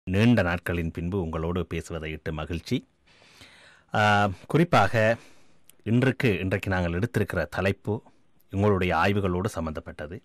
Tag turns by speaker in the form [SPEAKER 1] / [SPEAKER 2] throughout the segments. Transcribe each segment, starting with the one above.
[SPEAKER 1] நீண்ட நாட்களின் பின்பு உங்களோடு பேசுவதை இட்டு மகிழ்ச்சி ஆ, குறிப்பாக இன்றைக்கு இன்றைக்கு நாங்கள் எடுத்திருக்கிற தலைப்பு உங்களுடைய ஆய்வுகளோடு சம்பந்தப்பட்டது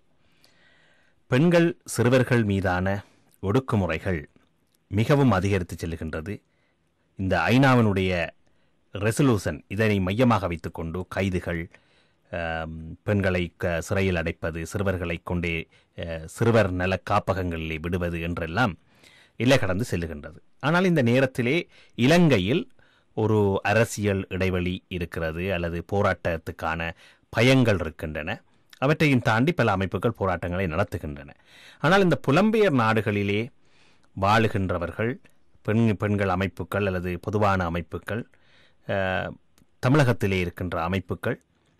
[SPEAKER 1] பெண்கள் சிறுவர்கள் மீதான ஒடுக்குமுறைகள் மிகவும் அதிகரித்து செல்லுகின்றது இந்த ஐநாவினுடைய ரெசல்யூஷன் இதனை மையமாக வைத்துக்கொண்டு கைதுகள் ஆம், பெண்களை க சிறையில் அடைப்பது சிறுவர்களை கொண்டே அஹ், சிறுவர் நல காப்பகங்களிலே விடுவது என்றெல்லாம் இல்லை கடந்து செல்லுகின்றது ஆனால் இந்த நேரத்திலே இலங்கையில் ஒரு அரசியல் இடைவெளி இருக்கிறது அல்லது போராட்டத்துக்கான பயங்கள் இருக்கின்றன அவற்றையும் தாண்டி பல அமைப்புகள் போராட்டங்களை நடத்துகின்றன ஆனால் இந்த புலம்பெயர் நாடுகளிலே வாழுகின்றவர்கள் பெண் பெண்கள் அமைப்புகள் அல்லது பொதுவான அமைப்புகள் அஹ், தமிழகத்திலே இருக்கின்ற அமைப்புகள்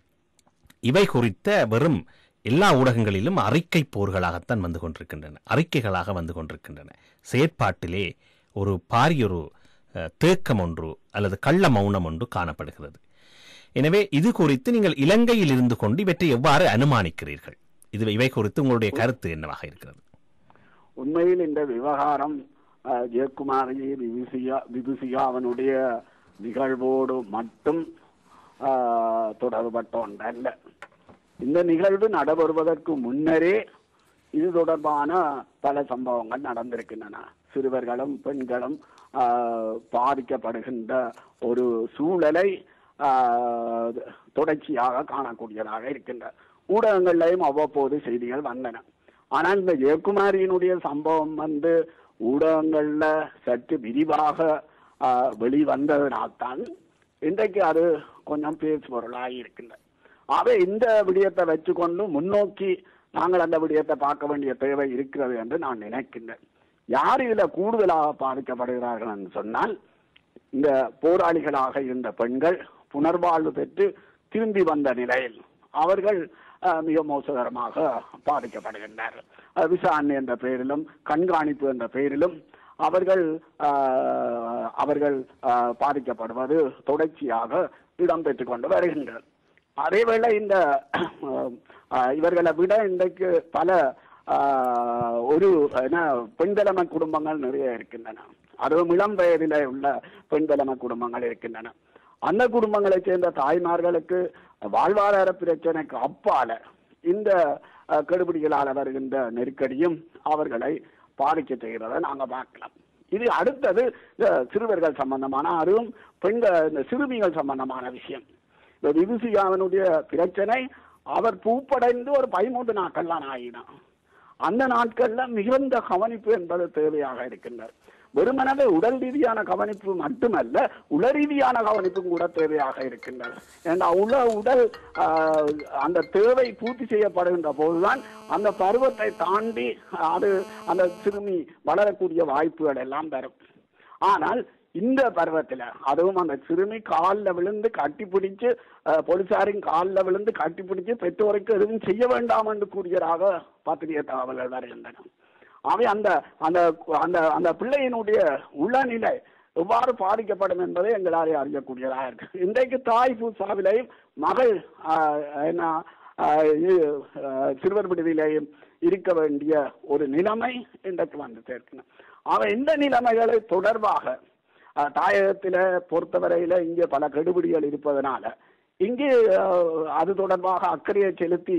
[SPEAKER 1] இவை குறித்த வெறும் எல்லா ஊடகங்களிலும் அறிக்கை போர்களாகத்தான் வந்து கொண்டிருக்கின்றன அறிக்கைகளாக வந்து கொண்டிருக்கின்றன செயற்பாட்டிலே ஒரு பாரியொரு அஹ், தேக்கம் ஒன்று அல்லது கள்ள மௌனம் ஒன்று காணப்படுகிறது எனவே இது குறித்து நீங்கள் இலங்கையில் இருந்து கொண்டு இவற்றை எவ்வாறு அனுமானிக்கிறீர்கள் இது இவை குறித்து உங்களுடைய கருத்து என்னவாக இருக்கிறது
[SPEAKER 2] உண்மையில் இந்த விவகாரம் அஹ், ஜெயக்குமாரி விபுசியா விபுசியா அவனுடைய நிகழ்வோடு மட்டும் அஹ், தொடர்பட்ட ஒன்றல்ல இந்த நிகழ்வு நடைபெறுவதற்கு முன்னரே இது தொடர்பான பல சம்பவங்கள் நடந்திருக்கின்றன சிறுவர்களும் பெண்களும் ஆஹ், பாதிக்கப்படுகின்ற ஒரு சூழலை ஆஹ், தொடர்ச்சியாக காணக்கூடியதாக இருக்கின்ற ஊடகங்கள்லையும் அவ்வப்போது செய்திகள் வந்தன ஆனால் இந்த ஜெயக்குமாரியினுடைய சம்பவம் வந்து ஊடகங்கள்ல சற்று விரிவாக ஆஹ், வெளிவந்ததினால்தான் இன்றைக்கு அது கொஞ்சம் பேசுபொருளாகி இருக்கின்றது ஆகவே இந்த விடயத்தை வச்சுக்கொண்டு முன்னோக்கி நாங்கள் அந்த விடயத்தை பார்க்க வேண்டிய தேவை இருக்கிறது என்று நான் நினைக்கின்றேன் யார் இதுல கூடுதலாக பாதிக்கப்படுகிறார்கள் என்று சொன்னால் இந்த போராளிகளாக இருந்த பெண்கள் புனர்வாழ்வு பெற்று திரும்பி வந்த நிலையில் அவர்கள் அஹ், மிக மோசகரமாக பாதிக்கப்படுகின்றார்கள் அஹ், விசாரணை என்ற பெயரிலும் கண்காணிப்பு என்ற பெயரிலும் அவர்கள் அஹ், அவர்கள் அஹ், பாதிக்கப்படுவது தொடர்ச்சியாக இடம்பெற்றுக் கொண்டு வருகின்றனர் அதேவேளை இந்த அஹ், இவர்களை விட இன்றைக்கு பல அஹ், ஒரு என்ன பெண்தலைமை குடும்பங்கள் நிறைய இருக்கின்றன அதுவும் இளம் வயதிலே உள்ள பெண்தலைமை குடும்பங்கள் இருக்கின்றன அந்த குடும்பங்களைச் சேர்ந்த தாய்மார்களுக்கு வாழ்வாதார பிரச்சனைக்கு அப்பால இந்த அஹ், கெடுபிடிகளால் வருகின்ற நெருக்கடியும் அவர்களை பாதிக்க செய்கிறதை நாங்க பார்க்கலாம் இது அடுத்தது இந்த சிறுவர்கள் சம்பந்தமான அதுவும் பெண்கள் இந்த சிறுமிகள் சம்பந்தமான விஷயம் இந்த விபூசிகாவினுடைய பிரச்சனை அவர் பூப்படைந்து ஒரு பதிமூன்று நாட்கள் தான் ஆகினான் அந்த நாட்கள்ல மிகுந்த கவனிப்பு என்பது தேவையாக இருக்கின்றது வெறுமனவே உடல் ரீதியான கவனிப்பு மட்டுமல்ல உள ரீதியான கவனிப்பும் கூட தேவையாக இருக்கின்றது ஏன்னா உள உடல் ஆஹ், அந்த தேவை பூர்த்தி செய்யப்படுகின்ற போதுதான் அந்த பருவத்தை தாண்டி அது அந்த சிறுமி வளரக்கூடிய வாய்ப்புகள் எல்லாம் பெறும் ஆனால் இந்த பருவத்துல அதுவும் அந்த சிறுமி காலில் விழுந்து கட்டி பிடிச்சு அஹ், போலீசாரின் காலில் விழுந்து கட்டி பிடிச்சு பெற்றோருக்கு எதுவும் செய்ய வேண்டாம் என்று கூறியதாக பத்திரிகை தகவல்கள் வருகின்றன அவை அந்த அந்த அந்த அந்த பிள்ளையினுடைய உளநிலை எவ்வாறு பாதிக்கப்படும் என்பதை எங்களாலே அறியக்கூடியதாக இருக்கு இன்றைக்கு தாய் பூசாவிலையும் மகள் ஆஹ், என்ன ஆஹ், இது, ஆஹ், சிறுவர் விடுதியிலேயும் இருக்க வேண்டிய ஒரு நிலைமை இன்றைக்கு வந்து சேர்க்கணும் அவன் இந்த நிலைமைகளை தொடர்பாக ஆஹ், தாயகத்தில பொறுத்தவரையில இங்கே பல கெடுபிடிகள் இருப்பதனால இங்கே ஆஹ், அது தொடர்பாக அக்கறையை செலுத்தி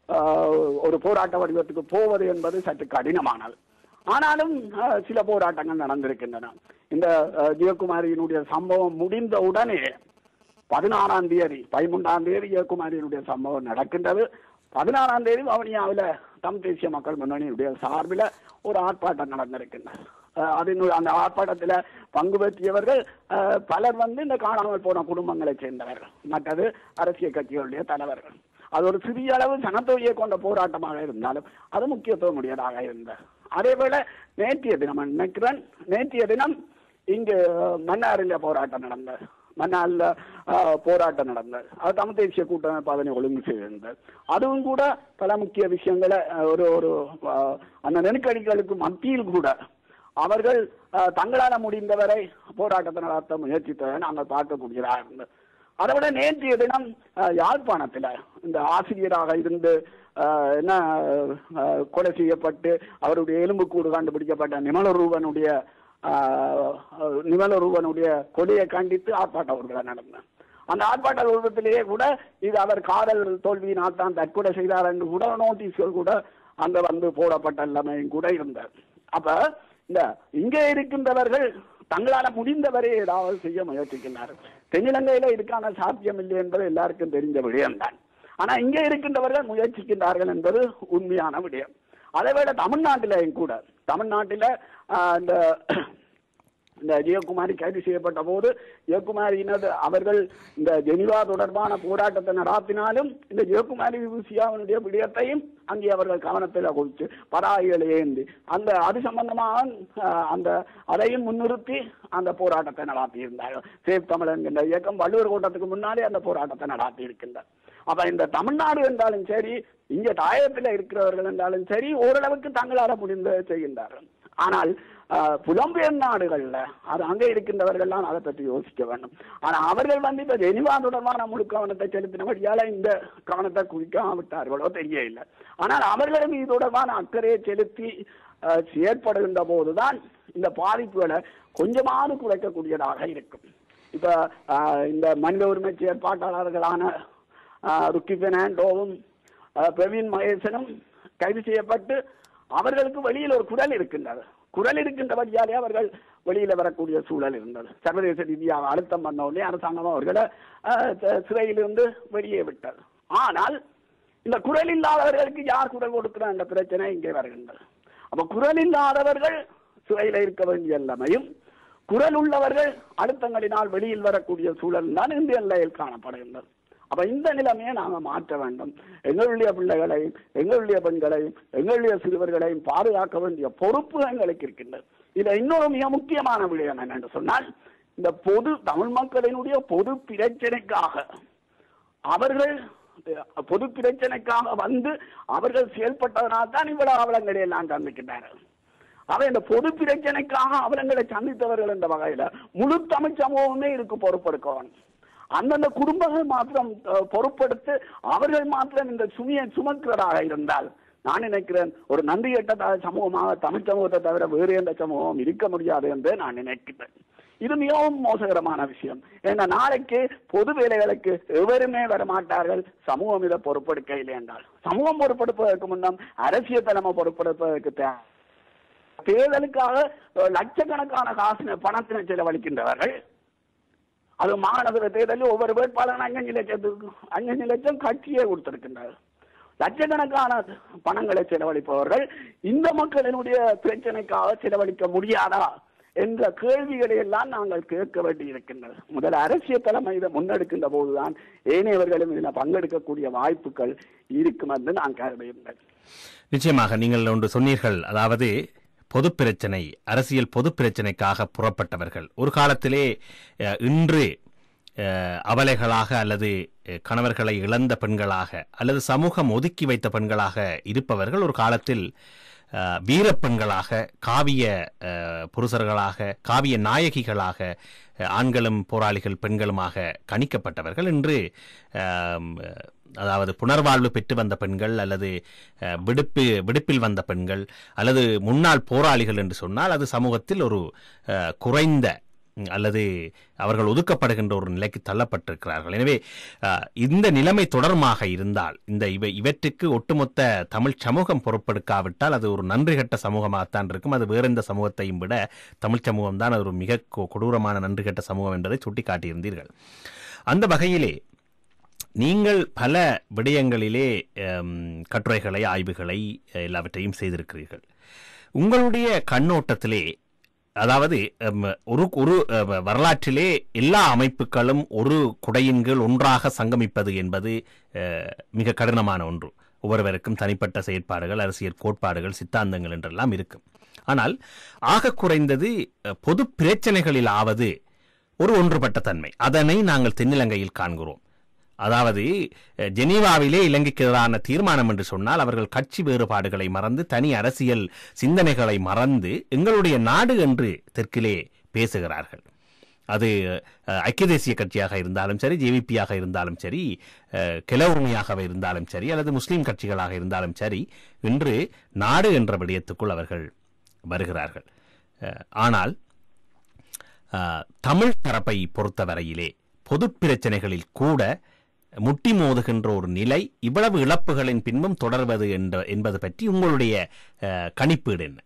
[SPEAKER 2] ஆஹ், ஒரு போராட்ட வடிவத்துக்கு போவது என்பது சற்று கடினமானது ஆனாலும் ஆஹ், சில போராட்டங்கள் நடந்திருக்கின்றன இந்த ஆஹ், ஜெயக்குமாரியினுடைய சம்பவம் முடிந்த உடனே பதினாறாம் தேதி பதிமூன்றாம் தேதி ஜெயக்குமாரியினுடைய சம்பவம் நடக்கின்றது பதினாறாம் தேதி வவுனியாவில் தமிழ் தேசிய மக்கள் முன்னணியுடைய சார்பில் ஒரு ஆர்ப்பாட்டம் நடந்திருக்கின்றது அஹ் அதனு அந்த ஆர்ப்பாட்டத்தில் பங்கு பெற்றியவர்கள் அஹ், பலர் வந்து இந்த காணாமல் போன குடும்பங்களைச் சேர்ந்தவர்கள் மற்றது அரசியல் கட்சிகளுடைய தலைவர்கள் அது ஒரு சிறிய அளவு சனத்தொகையை கொண்ட போராட்டமாக இருந்தாலும் அது முக்கியத்துவம் உடையதாக இருந்தது அதேபோல நேற்றைய தினம் நான் நினைக்கிறேன் நேற்றைய தினம் இங்கு மன்னாரில் போராட்டம் நடந்தது மன்னாரில் ஆஹ், போராட்டம் நடந்தது அது தமிழ் தேசிய கூட்டமைப்பு அதனை ஒழுங்கு செய்திருந்தது அதுவும் கூட பல முக்கிய விஷயங்களை ஆஹ், ஒரு ஒரு ஆஹ், அந்த நெருக்கடிகளுக்கு மத்தியில் கூட அவர்கள் ஆஹ், தங்களால முடிந்தவரை போராட்டத்தை நடத்த முயற்சித்ததை நாங்கள் பார்க்கக்கூடியதாக இருந்தது அதை விட நேற்றைய தினம் அஹ், யாழ்ப்பாணத்துல இந்த ஆசிரியராக இருந்து அஹ், என்ன அஹ், கொலை செய்யப்பட்டு அவருடைய எலும்புக்கூடு கண்டுபிடிக்கப்பட்ட நிமலரூபனுடைய ஆஹ், நிமலொருவனுடைய கொடியை கண்டித்து ஆர்ப்பாட்ட ஊர்வலம் நடந்தது அந்த ஆர்ப்பாட்ட ஊர்வலத்திலேயே கூட இது அவர் காதல் தோல்வியினால் தான் தற்கொலை செய்தார் என்று கூட நோட்டீஸ்கள் கூட அங்க வந்து போடப்பட்ட எல்லாமையும் கூட இருந்தது அப்ப இந்த இங்கே இருக்கின்றவர்கள் தங்களால முடிந்தவரை ஏதாவது செய்ய முயற்சிக்கின்றார்கள் தென்னிலங்கையில இதுக்கான சாத்தியம் இல்லை என்பது எல்லாருக்கும் தெரிஞ்ச விடயம்தான் ஆனா இங்கே இருக்கின்றவர்கள் முயற்சிக்கின்றார்கள் என்பது உண்மையான விடயம் அதேவேளை தமிழ்நாட்டிலையும் கூட தமிழ்நாட்டில ஆஹ், இந்த இந்த ஜெயக்குமாரி கைது செய்யப்பட்ட போது ஜெயக்குமாரியினர் அவர்கள் இந்த ஜெனிவா தொடர்பான போராட்டத்தை நடாத்தினாலும் இந்த ஜெயக்குமாரி விபூசியாவினுடைய விடயத்தையும் அங்கே அவர்கள் கவனத்தில் கொடுத்து பராயிகளை ஏந்தி அந்த அது சம்பந்தமாக ஆஹ், அந்த அதையும் முன்னிறுத்தி அந்த போராட்டத்தை நடத்தி இருந்தார்கள் சேவ் தமிழ் என்கின்ற இயக்கம் வள்ளுவர் கூட்டத்துக்கு முன்னாலே அந்த போராட்டத்தை நடத்தி இருக்கின்றார் அப்ப இந்த தமிழ்நாடு என்றாலும் சரி இங்க தாயத்தில் இருக்கிறவர்கள் என்றாலும் சரி ஓரளவுக்கு தங்களால முடிந்த செய்கின்றார்கள் ஆனால் ஆஹ், புலம்பெயர் நாடுகள்ல அது அங்கே இருக்கின்றவர்கள்லாம் அதை பற்றி யோசிக்க வேண்டும் ஆனா அவர்கள் வந்து இப்ப ஜெனிவா தொடர்பான முழு கவனத்தை செலுத்தினபடியால இந்த கவனத்தை குவிக்காம விட்டார்களோ தெரியவில்லை ஆனால் அவர்களும் இது தொடர்பான அக்கறையை செலுத்தி ஆஹ், செயற்படுகின்ற போதுதான் இந்த பாதிப்புகளை கொஞ்சமாவது குறைக்கக்கூடியதாக இருக்கும் இப்ப ஆஹ், இந்த மனித உரிமை செயற்பாட்டாளர்களான ஆஹ், ருக்கி பெர்னாண்டோவும் ஆஹ், பிரவீன் மகேசனும் கைது செய்யப்பட்டு அவர்களுக்கு வெளியில் ஒரு குரல் இருக்கின்றது குரல் இருக்கின்றபடியாலே அவர்கள் வெளியில வரக்கூடிய சூழல் இருந்தது சர்வதேச ரீதியாக அழுத்தம் பண்ண உடனே அரசாங்கம் அவர்களை ஆஹ், த- சிறையிலிருந்து வெளியே விட்டது ஆனால் இந்த குரல் இல்லாதவர்களுக்கு யார் குரல் கொடுக்கிற என்ற பிரச்சனை இங்கே வருகின்றது அப்ப குரல் இல்லாதவர்கள் சிறையில இருக்க வேண்டிய நிலைமையும் குரல் உள்ளவர்கள் அழுத்தங்களினால் வெளியில் வரக்கூடிய சூழல் தான் இந்திய நிலையில் காணப்படுகின்றது அப்ப இந்த நிலைமையை நாங்க மாற்ற வேண்டும் எங்களுடைய பிள்ளைகளையும் எங்களுடைய பெண்களையும் எங்களுடைய சிறுவர்களையும் பாதுகாக்க வேண்டிய பொறுப்பு எங்களுக்கு இருக்கின்றது இதுல இன்னொரு மிக முக்கியமான விடயம் என்னென்று சொன்னால் இந்த பொது தமிழ் மக்களினுடைய பொது பிரச்சனைக்காக அவர்கள் அஹ், பொது பிரச்சனைக்காக வந்து அவர்கள் செயல்பட்டதனால் தான் இவ்வளவு அவலங்களை எல்லாம் சந்திக்கின்றார்கள் அவை இந்த பொது பிரச்சனைக்காக அவலங்களை சந்தித்தவர்கள் என்ற வகையில முழு தமிழ் சமூகமே இதுக்கு பொறுப்பெடுக்கணும் அந்தந்த குடும்பங்கள் மாத்திரம் அஹ், பொறுப்பெடுத்து அவர்கள் மாத்திரம் இந்த சுமையை சுமக்கிறதாக இருந்தால் நான் நினைக்கிறேன் ஒரு நன்றி கெட்ட சமூகமாக தமிழ் சமூகத்தை தவிர வேறு எந்த சமூகம் இருக்க முடியாது என்று நான் நினைக்கிறேன் இது மிகவும் மோசகரமான விஷயம் ஏன்னா நாளைக்கு பொது வேலைகளுக்கு எவருமே வர மாட்டார்கள் சமூகம் இதை பொறுப்பெடுக்க இல்லை என்றால் சமூகம் பொறுப்பெடுப்பதற்கு முன்னம் அரசியல் தலைமை பொறுப்பெடுப்பதற்கு தேவை தேர்தலுக்காக அஹ், லட்சக்கணக்கான காசு பணத்தினை செலவழிக்கின்றவர்கள் அது மாநகர தேர்தலில் ஒவ்வொரு வேட்பாளரும் அஞ்சஞ்சு லட்சத்துக்கு அஞ்சஞ்சு லட்சம் கட்சியே கொடுத்திருக்கின்றார் லட்சக்கணக்கான பணங்களை செலவழிப்பவர்கள் இந்த மக்களினுடைய பிரச்சனைக்காக செலவழிக்க முடியாதா என்ற கேள்விகளை எல்லாம் நாங்கள் கேட்க வேண்டி இருக்கின்றது முதல் அரசியல் தலைமை இதை முன்னெடுக்கின்ற போதுதான் ஏனையவர்களும் இதில் பங்கெடுக்கக்கூடிய வாய்ப்புகள் இருக்கும் என்று நான் கருதுகின்றேன்
[SPEAKER 1] நிச்சயமாக நீங்கள் ஒன்று சொன்னீர்கள் அதாவது பொது பிரச்சனை அரசியல் பொது பிரச்சனைக்காக புறப்பட்டவர்கள் ஒரு காலத்திலே அஹ், இன்று அஹ், அபலைகளாக அல்லது அஹ், கணவர்களை இழந்த பெண்களாக அல்லது சமூகம் ஒதுக்கி வைத்த பெண்களாக இருப்பவர்கள் ஒரு காலத்தில் அஹ், வீரப்பெண்களாக காவிய அஹ், புருஷர்களாக காவிய நாயகிகளாக அஹ், ஆண்களும் போராளிகள் பெண்களுமாக கணிக்கப்பட்டவர்கள் இன்று ஆம், அதாவது புனர்வாழ்வு பெற்று வந்த பெண்கள் அல்லது அஹ், விடுப்பு விடுப்பில் வந்த பெண்கள் அல்லது முன்னாள் போராளிகள் என்று சொன்னால் அது சமூகத்தில் ஒரு அஹ், குறைந்த ம், அல்லது அவர்கள் ஒதுக்கப்படுகின்ற ஒரு நிலைக்கு தள்ளப்பட்டிருக்கிறார்கள் எனவே அஹ், இந்த நிலைமை தொடர்மாக இருந்தால் இந்த இவை இவற்றுக்கு ஒட்டுமொத்த தமிழ் சமூகம் பொறுப்பெடுக்காவிட்டால் அது ஒரு நன்றி கெட்ட சமூகமாகத்தான் இருக்கும் அது வேற எந்த சமூகத்தையும் விட தமிழ் சமூகம் தான் அது ஒரு மிக கொ- கொடூரமான நன்றி கெட்ட சமூகம் என்பதை சுட்டிக்காட்டியிருந்தீர்கள் அந்த வகையிலே நீங்கள் பல விடயங்களிலே ஹம், கட்டுரைகளை ஆய்வுகளை அஹ், எல்லாவற்றையும் செய்திருக்கிறீர்கள் உங்களுடைய கண்ணோட்டத்திலே அதாவது ஹம், ஒரு ஒரு அஹ், வரலாற்றிலே எல்லா அமைப்புகளும் ஒரு குடையின் கீழ் ஒன்றாக சங்கமிப்பது என்பது அஹ், மிக கடினமான ஒன்று ஒவ்வொருவருக்கும் தனிப்பட்ட செயற்பாடுகள் அரசியல் கோட்பாடுகள் சித்தாந்தங்கள் என்றெல்லாம் இருக்கும் ஆனால் ஆக குறைந்தது அஹ், பொது பிரச்சனைகளிலாவது ஒரு ஒன்றுபட்ட தன்மை அதனை நாங்கள் தென்னிலங்கையில் காண்கிறோம் அதாவது அஹ், ஜெனீவாவிலே இலங்கைக்கு எதிரான தீர்மானம் என்று சொன்னால் அவர்கள் கட்சி வேறுபாடுகளை மறந்து தனி அரசியல் சிந்தனைகளை மறந்து எங்களுடைய நாடு என்று தெற்கிலே பேசுகிறார்கள் அது அஹ், ஐக்கிய தேசிய கட்சியாக இருந்தாலும் சரி ஜேவிபியாக இருந்தாலும் சரி அஹ், கிளவுமையாகவே இருந்தாலும் சரி அல்லது முஸ்லீம் கட்சிகளாக இருந்தாலும் சரி இன்று நாடு என்ற விடயத்துக்குள் அவர்கள் வருகிறார்கள் அஹ், ஆனால் அஹ், தமிழ் தரப்பை பொறுத்தவரையிலே பொது பிரச்சனைகளில் கூட முட்டி மோதுகின்ற ஒரு நிலை இவ்வளவு இழப்புகளின் பின்பும் தொடர்வது என்ற என்பது பற்றி உங்களுடைய அஹ், கணிப்பீடு என்ன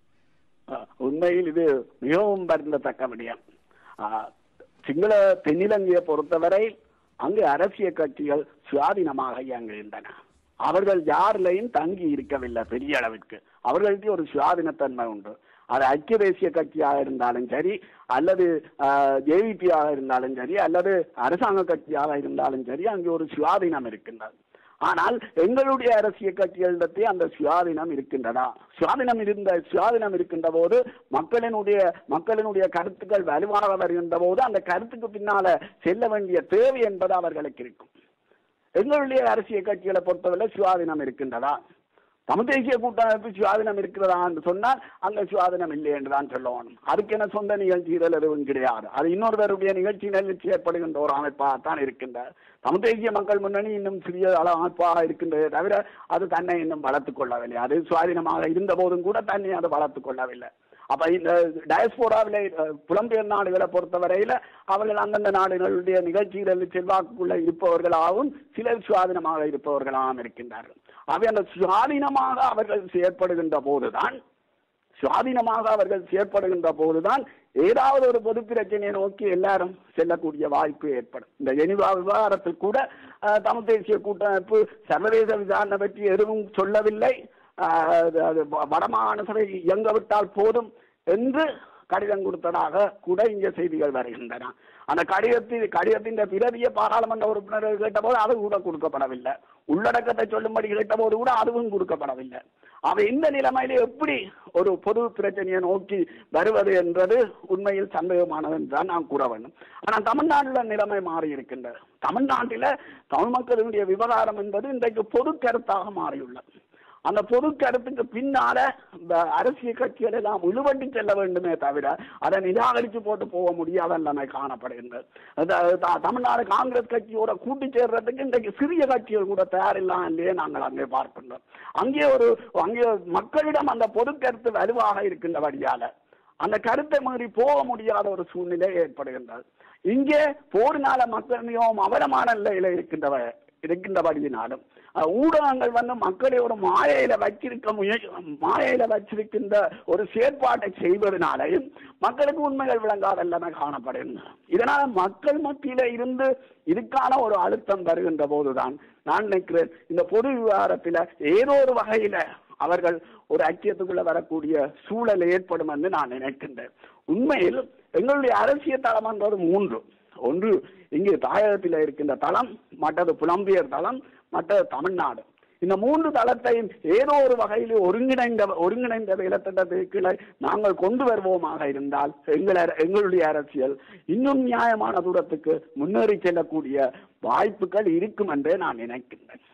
[SPEAKER 2] அஹ், உண்மையில் இது மிகவும் வருந்தத்தக்க விடயம் அஹ், சிங்கள தென்னிலங்கையை பொறுத்தவரை அங்கு அரசியல் கட்சிகள் சுயாதீனமாக இயங்குகின்றன அவர்கள் யாரிலையும் தங்கி இருக்கவில்லை பெரிய அளவிற்கு அவர்களுக்கு ஒரு சுயாதீனத்தன்மை உண்டு அது ஐக்கிய தேசிய கட்சியாக இருந்தாலும் சரி அல்லது ஜேவிபியாக இருந்தாலும் சரி அல்லது அரசாங்க கட்சியாக இருந்தாலும் சரி அங்கே ஒரு சுயாதீனம் இருக்கின்றது ஆனால் எங்களுடைய அரசியல் கட்சிகளிடத்தே அந்த சுயாதீனம் இருக்கின்றதா சுயாதீனம் இருந்த சுயாதீனம் இருக்கின்ற போது மக்களினுடைய மக்களினுடைய கருத்துக்கள் வலுவாக வருகின்ற போது அந்த கருத்துக்கு பின்னால செல்ல வேண்டிய தேவை என்பது அவர்களுக்கு இருக்கும் எங்களுடைய அரசியல் கட்சிகளை பொறுத்தவரை சுயாதீனம் இருக்கின்றதா தமிழ் தேசிய கூட்டமைப்பு சுயாதீனம் இருக்கிறதா என்று சொன்னால் அங்க சுயாதீனம் இல்லை என்று தான் சொல்லணும் அதுக்கு என்ன சொந்த நிகழ்ச்சிகள் எதுவும் கிடையாது அது இன்னொருவருடைய நிகழ்ச்சி நிகழ்ச்சி ஏற்படுகின்ற ஒரு அமைப்பாகத்தான் இருக்கின்ற தமிழ் தேசிய மக்கள் முன்னணி இன்னும் சிறிய அளவு அமைப்பாக இருக்கின்றதே தவிர அது தன்னை இன்னும் வளர்த்துக் கொள்ளவில்லை அது சுயாதீனமாக இருந்த போதும் கூட தன்னை அது வளர்த்துக் கொள்ளவில்லை அப்ப இந்த டயஸ்போராவில புலம்பெயர் நாடுகளை பொறுத்தவரையில அவர்கள் அந்தந்த நாடுகளுடைய நிகழ்ச்சிகளில் செல்வாக்குள்ள இருப்பவர்களாகவும் சிலர் சுயாதீனமாக இருப்பவர்களாகவும் இருக்கின்றார்கள் அவை அந்த சுயாதீனமாக அவர்கள் செயற்படுகின்ற போதுதான் சுயாதீனமாக அவர்கள் செயற்படுகின்ற போதுதான் ஏதாவது ஒரு பொது பிரச்சனையை நோக்கி எல்லாரும் செல்லக்கூடிய வாய்ப்பு ஏற்படும் இந்த ஜெனிவா விவகாரத்தில் கூட அஹ், தமிழ் தேசிய கூட்டமைப்பு சர்வதேச விசாரணை பற்றி எதுவும் சொல்லவில்லை அஹ், அது அது வ- வடமாகாண சபை இயங்க விட்டால் போதும் என்று கடிதம் கொடுத்ததாக கூட இங்கே செய்திகள் வருகின்றன அந்த கடிதத்தில் கடிதத்தின் பிரதிய பாராளுமன்ற உறுப்பினர்கள் கேட்டபோது அது கூட கொடுக்கப்படவில்லை உள்ளடக்கத்தை சொல்லும்படி கேட்டபோது கூட அதுவும் கொடுக்கப்படவில்லை அவை இந்த நிலைமையில எப்படி ஒரு பொது பிரச்சனையை நோக்கி வருவது என்றது உண்மையில் சந்தேகமானது என்றுதான் நான் கூற வேண்டும் ஆனால் தமிழ்நாட்டில் நிலைமை மாறி இருக்கின்றது தமிழ்நாட்டில தமிழ் மக்களுடைய விவகாரம் என்பது இன்றைக்கு பொது கருத்தாக மாறியுள்ளது அந்த பொது கருத்துக்கு பின்னால இந்த அரசியல் கட்சிகள் எல்லாம் இழுவண்டி செல்ல வேண்டுமே தவிர அதை நிராகரித்து போட்டு போக முடியாத நிலைமை காணப்படுகின்றது அந்த த- தமிழ்நாடு காங்கிரஸ் கட்சியோட கூட்டி சேர்றதுக்கு இன்றைக்கு சிறிய கட்சிகள் கூட தயாரில்லாம் இல்லையே நாங்கள் அங்கே பார்க்கின்றோம் அங்கே ஒரு அங்கே மக்களிடம் அந்த பொது கருத்து வலுவாக இருக்கின்றபடியால அந்த கருத்தை மீறி போக முடியாத ஒரு சூழ்நிலை ஏற்படுகின்றது இங்கே போரினால மக்கள் மிகவும் அவலமான நிலையில இருக்கின்றவ இருக்கின்றபடியினாலும் அஹ், ஊடகங்கள் வந்து மக்களை ஒரு மாயையில வச்சிருக்க முய மாயையில வச்சிருக்கின்ற ஒரு செயற்பாட்டை செய்வதனாலையும் மக்களுக்கு உண்மைகள் விளங்காத எல்லாமே காணப்படுகின்றன இதனால மக்கள் மத்தியில இருந்து இதுக்கான ஒரு அழுத்தம் வருகின்ற போதுதான் நான் நினைக்கிறேன் இந்த பொது விவகாரத்தில ஏதோ ஒரு வகையில அவர்கள் ஒரு ஐக்கியத்துக்குள்ள வரக்கூடிய சூழல் ஏற்படும் என்று நான் நினைக்கின்றேன் உண்மையில் எங்களுடைய அரசியல் தளம் என்பது மூன்று ஒன்று இங்கே தாயகத்தில் இருக்கின்ற தளம் மற்றது புலம்பெயர் தளம் மற்றது தமிழ்நாடு இந்த மூன்று தளத்தையும் ஏதோ ஒரு வகையில் ஒருங்கிணைந்த ஒருங்கிணைந்த இலத்திட்டத்திற்குள்ள நாங்கள் கொண்டு வருவோமாக இருந்தால் எங்கள் அர- எங்களுடைய அரசியல் இன்னும் நியாயமான தூரத்துக்கு முன்னேறி செல்லக்கூடிய வாய்ப்புகள் இருக்கும் என்றே நான் நினைக்கின்றேன்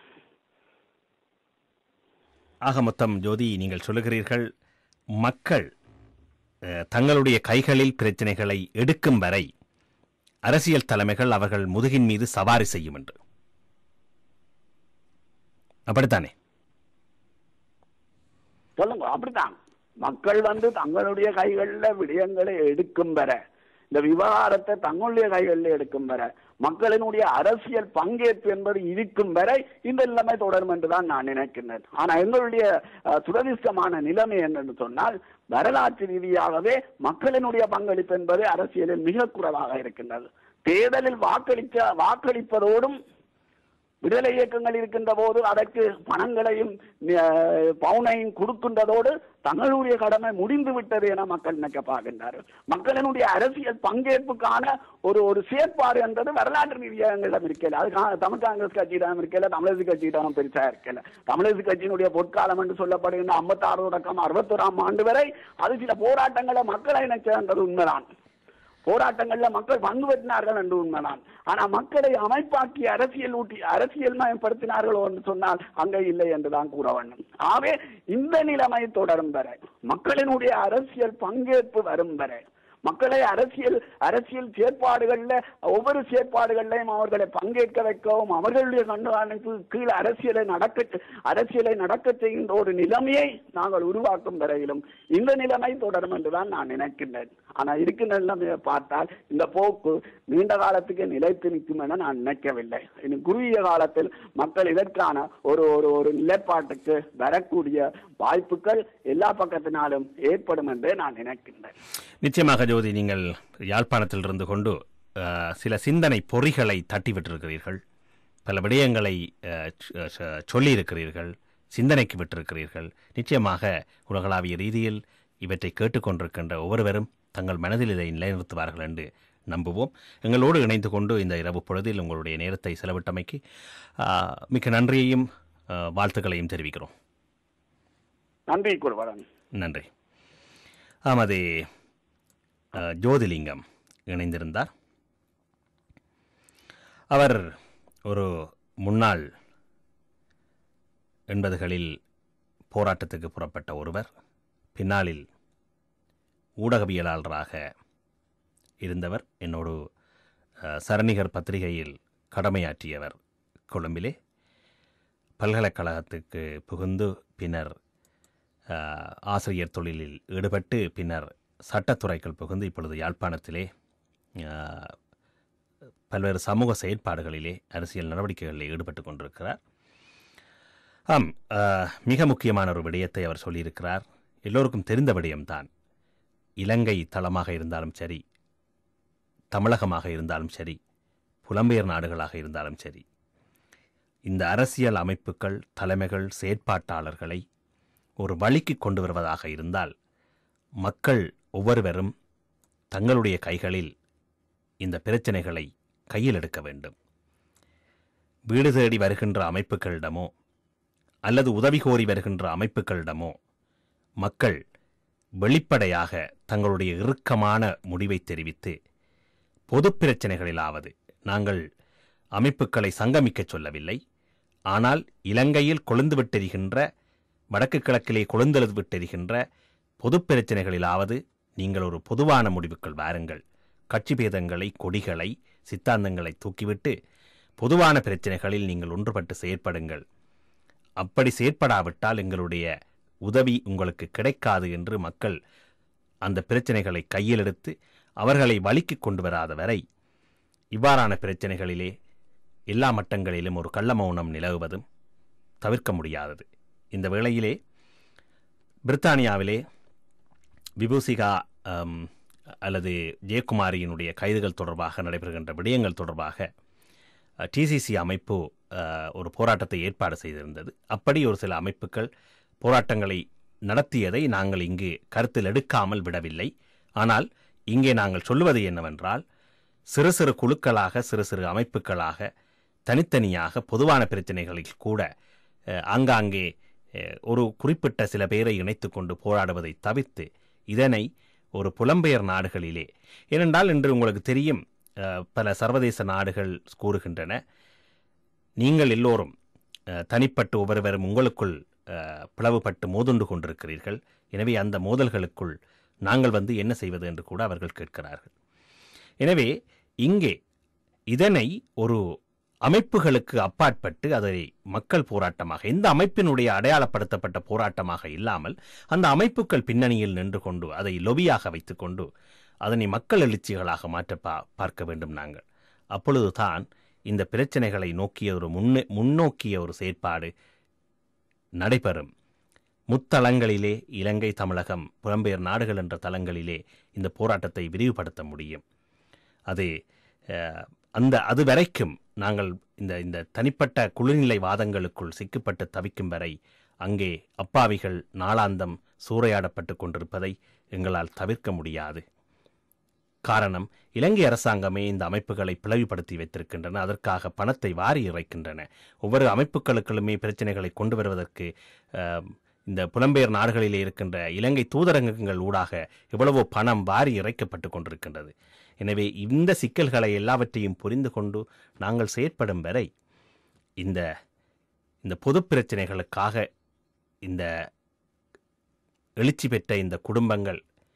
[SPEAKER 1] ஆக மொத்தம் ஜோதி நீங்கள் சொல்லுகிறீர்கள் மக்கள் அஹ், தங்களுடைய கைகளில் பிரச்சனைகளை எடுக்கும் வரை அரசியல் தலைமைகள் அவர்கள் முதுகின் மீது சவாரி செய்யும் என்று அப்படித்தானே
[SPEAKER 2] சொல்லுங்க அப்படித்தான் மக்கள் வந்து தங்களுடைய கைகள்ல விடயங்களை எடுக்கும் வர இந்த விவகாரத்தை தங்களுடைய கைகளில் எடுக்கும் வர மக்களினுடைய அரசியல் பங்கேற்பு என்பது இருக்கும் வரை இந்த நிலைமை தொடரும் என்றுதான் நான் நினைக்கின்றேன் ஆனா எங்களுடைய அஹ், துரதிர்ஷ்டமான நிலைமை என்னன்னு சொன்னால் வரலாற்று ரீதியாகவே மக்களினுடைய பங்களிப்பு என்பது அரசியலில் மிக குறைவாக இருக்கின்றது தேர்தலில் வாக்களிக்க வாக்களிப்பதோடும் விடுதலை இயக்கங்கள் இருக்கின்ற போது அதற்கு பணங்களையும் அஹ், பவுனையும் கொடுக்கின்றதோடு தங்களுடைய கடமை முடிந்து விட்டது என மக்கள் நினைக்க பார்க்கின்றார்கள் மக்களினுடைய அரசியல் பங்கேற்புக்கான ஒரு ஒரு செயற்பாடு என்றது வரலாற்று ரீதியாக எங்களிடம் இருக்கல அது கா- தமிழ் காங்கிரஸ் கட்சியிடம் இருக்கல தமிழரசு கட்சியிடம் பெருசா இருக்கல தமிழரசு கட்சியினுடைய பொற்காலம் என்று சொல்லப்படுகின்ற ஐம்பத்தாறு தொடக்கம் அறுபத்தோராம் ஆண்டு வரை அது சில போராட்டங்களை மக்களை இணைச்சது உண்மைதான் போராட்டங்கள்ல மக்கள் பங்கு பெற்றினார்கள் என்று உண்மைதான் ஆனா மக்களை அமைப்பாக்கி அரசியல் ஊட்டி அரசியல் மயப்படுத்தினார்களோ என்று சொன்னால் அங்க இல்லை என்றுதான் கூற வேண்டும் ஆகவே இந்த நிலைமை தொடரும் வரை மக்களினுடைய அரசியல் பங்கேற்பு வரும் வரை மக்களை அரசியல் அரசியல் செயற்பாடுகள்ல ஒவ்வொரு செயற்பாடுகள்லையும் அவர்களை பங்கேற்க வைக்கவும் அவர்களுடைய கண்காணிப்பு கீழ் அரசியலை நடக்க அரசியலை நடக்க செய்கின்ற ஒரு நிலைமையை நாங்கள் உருவாக்கும் வரையிலும் இந்த நிலைமை தொடரும் என்றுதான் நான் நினைக்கின்றேன் ஆனா இருக்கின்ற நிலைமையை பார்த்தால் இந்த போக்கு நீண்ட காலத்துக்கு நிலைத்து நிற்கும் என நான் நினைக்கவில்லை இன்னும் குறுகிய காலத்தில் மக்கள் இதற்கான ஒரு ஒரு ஒரு நிலைப்பாட்டுக்கு வரக்கூடிய வாய்ப்புகள் எல்லா பக்கத்தினாலும் ஏற்படும் என்றே நான் நினைக்கின்றேன்
[SPEAKER 1] நிச்சயமாக ஜோதி நீங்கள் யாழ்ப்பாணத்தில் இருந்து கொண்டு அஹ், சில சிந்தனை பொறிகளை தட்டிவிட்டிருக்கிறீர்கள் பல விடயங்களை அஹ், சொ- சொ- சொல்லியிருக்கிறீர்கள் சிந்தனைக்கு விட்டிருக்கிறீர்கள் நிச்சயமாக உலகளாவிய ரீதியில் இவற்றை கேட்டுக்கொண்டிருக்கின்ற ஒவ்வொருவரும் தங்கள் மனதில் இதை நிலைநிறுத்துவார்கள் என்று நம்புவோம் எங்களோடு இணைந்து கொண்டு இந்த இரவு பொழுதில் உங்களுடைய நேரத்தை செலவிட்டமைக்கு அஹ், மிக்க நன்றியையும் அஹ், வாழ்த்துக்களையும் தெரிவிக்கிறோம்
[SPEAKER 2] நன்றி குருவரன்
[SPEAKER 1] நன்றி ஆமது அஹ், ஜோதிலிங்கம் இணைந்திருந்தார் அவர் ஒரு முன்னாள் எண்பதுகளில் போராட்டத்துக்கு புறப்பட்ட ஒருவர் பின்னாளில் ஊடகவியலாளராக இருந்தவர் என்னோடு அஹ், சரணிகர் பத்திரிகையில் கடமையாற்றியவர் கொழும்பிலே பல்கலைக்கழகத்துக்கு புகுந்து பின்னர் அஹ், ஆசிரியர் தொழிலில் ஈடுபட்டு பின்னர் சட்டத்துறைக்குள் புகுந்து இப்பொழுது யாழ்ப்பாணத்திலே அஹ், பல்வேறு சமூக செயற்பாடுகளிலே அரசியல் நடவடிக்கைகளிலே ஈடுபட்டு கொண்டிருக்கிறார் ஆம் அஹ், மிக முக்கியமான ஒரு விடயத்தை அவர் சொல்லியிருக்கிறார் எல்லோருக்கும் தெரிந்த விடயம்தான் இலங்கை தளமாக இருந்தாலும் சரி தமிழகமாக இருந்தாலும் சரி புலம்பெயர் நாடுகளாக இருந்தாலும் சரி இந்த அரசியல் அமைப்புகள் தலைமைகள் செயற்பாட்டாளர்களை ஒரு வழிக்கு கொண்டு வருவதாக இருந்தால் மக்கள் ஒவ்வொருவரும் தங்களுடைய கைகளில் இந்த பிரச்சனைகளை கையில் எடுக்க வேண்டும் வீடு தேடி வருகின்ற அமைப்புகளிடமோ அல்லது உதவி கோரி வருகின்ற அமைப்புகளிடமோ மக்கள் வெளிப்படையாக தங்களுடைய இறுக்கமான முடிவை தெரிவித்து பொதுப் பிரச்சனைகளிலாவது நாங்கள் அமைப்புகளை சங்கமிக்கச் சொல்லவில்லை ஆனால் இலங்கையில் கொழுந்து விட்டெரிகின்ற வடக்கு கிழக்கிலே கொழுந்தெழுது விட்டெரிகின்ற பொதுப் பிரச்சனைகளிலாவது நீங்கள் ஒரு பொதுவான முடிவுகள் வாருங்கள் கட்சி பேதங்களை கொடிகளை சித்தாந்தங்களை தூக்கிவிட்டு பொதுவான பிரச்சனைகளில் நீங்கள் ஒன்றுபட்டு செயற்படுங்கள் அப்படி செயற்படாவிட்டால் எங்களுடைய உதவி உங்களுக்கு கிடைக்காது என்று மக்கள் அந்த பிரச்சனைகளை கையில் எடுத்து அவர்களை வழிக்கு கொண்டு வராத வரை இவ்வாறான பிரச்சனைகளிலே எல்லா மட்டங்களிலும் ஒரு கள்ள மௌனம் நிலவுவதும் தவிர்க்க முடியாதது இந்த வேளையிலே பிரித்தானியாவிலே விபூசிகா அம், அல்லது ஜெயக்குமாரியினுடைய கைதுகள் தொடர்பாக நடைபெறுகின்ற விடயங்கள் தொடர்பாக டிசிசி அமைப்பு அஹ், ஒரு போராட்டத்தை ஏற்பாடு செய்திருந்தது அப்படி ஒரு சில அமைப்புகள் போராட்டங்களை நடத்தியதை நாங்கள் இங்கு கருத்தில் எடுக்காமல் விடவில்லை ஆனால் இங்கே நாங்கள் சொல்லுவது என்னவென்றால் சிறு சிறு குழுக்களாக சிறு சிறு அமைப்புகளாக தனித்தனியாக பொதுவான பிரச்சனைகளில் கூட அஹ், ஆங்காங்கே அஹ், ஒரு குறிப்பிட்ட சில பேரை இணைத்துக் கொண்டு போராடுவதை தவிர்த்து இதனை ஒரு புலம்பெயர் நாடுகளிலே ஏனென்றால் இன்று உங்களுக்கு தெரியும் அஹ், பல சர்வதேச நாடுகள் கூறுகின்றன நீங்கள் எல்லோரும் அஹ், தனிப்பட்டு ஒவ்வொருவரும் உங்களுக்குள் அஹ், பிளவுபட்டு மோதுண்டு கொண்டிருக்கிறீர்கள் எனவே அந்த மோதல்களுக்குள் நாங்கள் வந்து என்ன செய்வது என்று கூட அவர்கள் கேட்கிறார்கள் எனவே இங்கே இதனை ஒரு அமைப்புகளுக்கு அப்பாற்பட்டு அதை மக்கள் போராட்டமாக எந்த அமைப்பினுடைய அடையாளப்படுத்தப்பட்ட போராட்டமாக இல்லாமல் அந்த அமைப்புகள் பின்னணியில் நின்று கொண்டு அதை லொபியாக வைத்துக்கொண்டு அதனை மக்கள் எழுச்சிகளாக மாற்ற பா பார்க்க வேண்டும் நாங்கள் அப்பொழுதுதான் இந்த பிரச்சனைகளை நோக்கிய ஒரு முன்னே முன்னோக்கிய ஒரு செயற்பாடு நடைபெறும் முத்தளங்களிலே இலங்கை தமிழகம் புலம்பெயர் நாடுகள் என்ற தளங்களிலே இந்த போராட்டத்தை விரிவுபடுத்த முடியும் அது அஹ், அந்த அது வரைக்கும் நாங்கள் இந்த இந்த தனிப்பட்ட குழுநிலை வாதங்களுக்குள் சிக்கப்பட்டு தவிக்கும் வரை அங்கே அப்பாவிகள் நாளாந்தம் சூறையாடப்பட்டு கொண்டிருப்பதை எங்களால் தவிர்க்க முடியாது காரணம் இலங்கை அரசாங்கமே இந்த அமைப்புகளை பிளவுபடுத்தி வைத்திருக்கின்றன அதற்காக பணத்தை வாரி இறைக்கின்றன ஒவ்வொரு அமைப்புகளுக்குள்ளுமே பிரச்சனைகளை கொண்டு வருவதற்கு அஹ், இந்த புலம்பெயர் நாடுகளிலே இருக்கின்ற இலங்கை தூதரகங்கள் ஊடாக எவ்வளவோ பணம் வாரி இறைக்கப்பட்டு கொண்டிருக்கின்றது எனவே இந்த சிக்கல்களை எல்லாவற்றையும் புரிந்து கொண்டு நாங்கள் செயற்படும் வரை இந்த இந்த பொது பிரச்சனைகளுக்காக இந்த எழுச்சி பெற்ற இந்த குடும்பங்கள்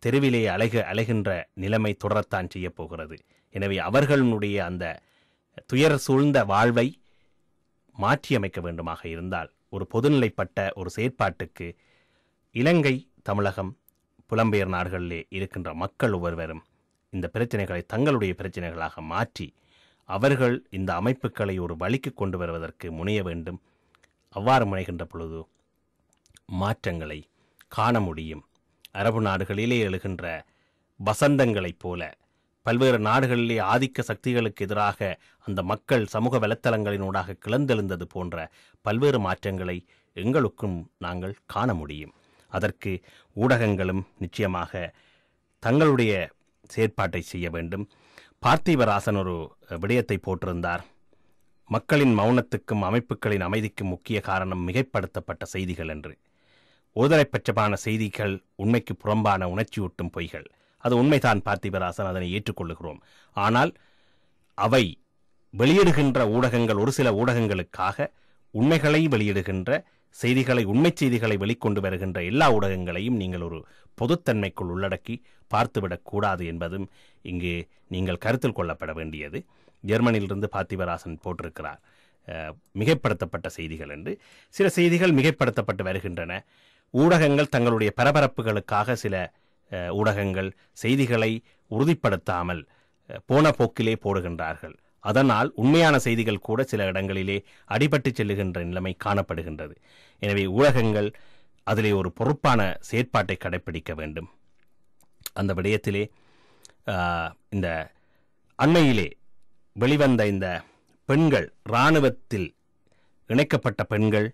[SPEAKER 1] தெருவிலே அலைக அலைகின்ற நிலைமை தொடரத்தான் செய்யப் போகிறது எனவே அவர்களுடைய அந்த துயர் சூழ்ந்த வாழ்வை மாற்றியமைக்க வேண்டுமாக இருந்தால் ஒரு பொதுநிலைப்பட்ட ஒரு செயற்பாட்டுக்கு இலங்கை தமிழகம் புலம்பெயர் நாடுகளிலே இருக்கின்ற மக்கள் ஒவ்வொருவரும் இந்த பிரச்சனைகளை தங்களுடைய பிரச்சனைகளாக மாற்றி அவர்கள் இந்த அமைப்புகளை ஒரு வழிக்கு கொண்டு வருவதற்கு முனைய வேண்டும் அவ்வாறு முனைகின்ற பொழுது மாற்றங்களை காண முடியும் அரபு நாடுகளிலே எழுகின்ற வசந்தங்களைப் போல பல்வேறு நாடுகளிலே ஆதிக்க சக்திகளுக்கு எதிராக அந்த மக்கள் சமூக வலைத்தளங்களினூடாக கிளந்தெழுந்தது போன்ற பல்வேறு மாற்றங்களை எங்களுக்கும் நாங்கள் காண முடியும் அதற்கு ஊடகங்களும் நிச்சயமாக தங்களுடைய செயற்பாட்டை செய்ய வேண்டும் பார்த்திவராசன் ஒரு விடயத்தை போட்டிருந்தார் மக்களின் மௌனத்துக்கும் அமைப்புகளின் அமைதிக்கும் முக்கிய காரணம் மிகைப்படுத்தப்பட்ட செய்திகள் என்று ஒருதலை பட்சமான செய்திகள் உண்மைக்கு புறம்பான உணர்ச்சியூட்டும் பொய்கள் அது உண்மைதான் பார்த்திபராசன் அதனை ஏற்றுக்கொள்ளுகிறோம் ஆனால் அவை வெளியிடுகின்ற ஊடகங்கள் ஒரு சில ஊடகங்களுக்காக உண்மைகளை வெளியிடுகின்ற செய்திகளை உண்மைச் செய்திகளை வெளிக்கொண்டு வருகின்ற எல்லா ஊடகங்களையும் நீங்கள் ஒரு பொதுத்தன்மைக்குள் உள்ளடக்கி பார்த்துவிடக் கூடாது என்பதும் இங்கு நீங்கள் கருத்தில் கொள்ளப்பட வேண்டியது ஜெர்மனியிலிருந்து பார்த்திபராசன் போட்டிருக்கிறார் அஹ், மிகைப்படுத்தப்பட்ட செய்திகள் என்று சில செய்திகள் மிகைப்படுத்தப்பட்டு வருகின்றன ஊடகங்கள் தங்களுடைய பரபரப்புகளுக்காக சில அஹ், ஊடகங்கள் செய்திகளை உறுதிப்படுத்தாமல் அஹ், போன போக்கிலே போடுகின்றார்கள் அதனால் உண்மையான செய்திகள் கூட சில இடங்களிலே அடிபட்டு செல்லுகின்ற நிலைமை காணப்படுகின்றது எனவே ஊடகங்கள் அதிலே ஒரு பொறுப்பான செயற்பாட்டை கடைப்பிடிக்க வேண்டும் அந்த விடயத்திலே ஆஹ், இந்த அண்மையிலே வெளிவந்த இந்த பெண்கள் இராணுவத்தில் இணைக்கப்பட்ட பெண்கள்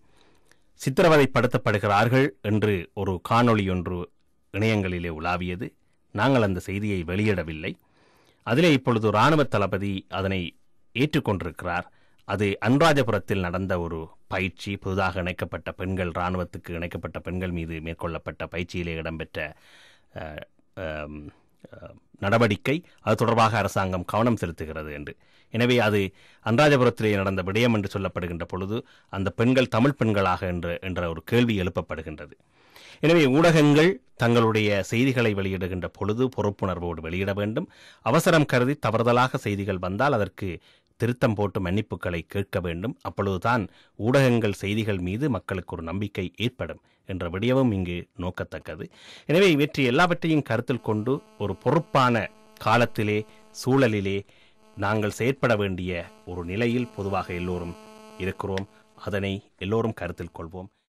[SPEAKER 1] சித்திரவதைப்படுத்தப்படுகிறார்கள் என்று ஒரு காணொளி ஒன்று இணையங்களிலே உலாவியது நாங்கள் அந்த செய்தியை வெளியிடவில்லை அதிலே இப்பொழுது இராணுவ தளபதி அதனை ஏற்றுக்கொண்டிருக்கிறார் அது அன்றாஜபுரத்தில் நடந்த ஒரு பயிற்சி புதிதாக இணைக்கப்பட்ட பெண்கள் இராணுவத்துக்கு இணைக்கப்பட்ட பெண்கள் மீது மேற்கொள்ளப்பட்ட பயிற்சியிலே இடம்பெற்ற அஹ், அம், அஹ், நடவடிக்கை அது தொடர்பாக அரசாங்கம் கவனம் செலுத்துகிறது என்று எனவே அது அன்றாஜபுரத்திலே நடந்த விடயம் என்று சொல்லப்படுகின்ற பொழுது அந்த பெண்கள் தமிழ் பெண்களாக என்ற என்ற ஒரு கேள்வி எழுப்பப்படுகின்றது எனவே ஊடகங்கள் தங்களுடைய செய்திகளை வெளியிடுகின்ற பொழுது பொறுப்புணர்வோடு வெளியிட வேண்டும் அவசரம் கருதி தவறுதலாக செய்திகள் வந்தால் அதற்கு திருத்தம் போட்டு மன்னிப்புகளை கேட்க வேண்டும் அப்பொழுதுதான் ஊடகங்கள் செய்திகள் மீது மக்களுக்கு ஒரு நம்பிக்கை ஏற்படும் என்ற விடயமும் இங்கு நோக்கத்தக்கது எனவே இவற்றை எல்லாவற்றையும் கருத்தில் கொண்டு ஒரு பொறுப்பான காலத்திலே சூழலிலே நாங்கள் செயற்பட வேண்டிய ஒரு நிலையில் பொதுவாக எல்லோரும் இருக்கிறோம் அதனை எல்லோரும் கருத்தில் கொள்வோம்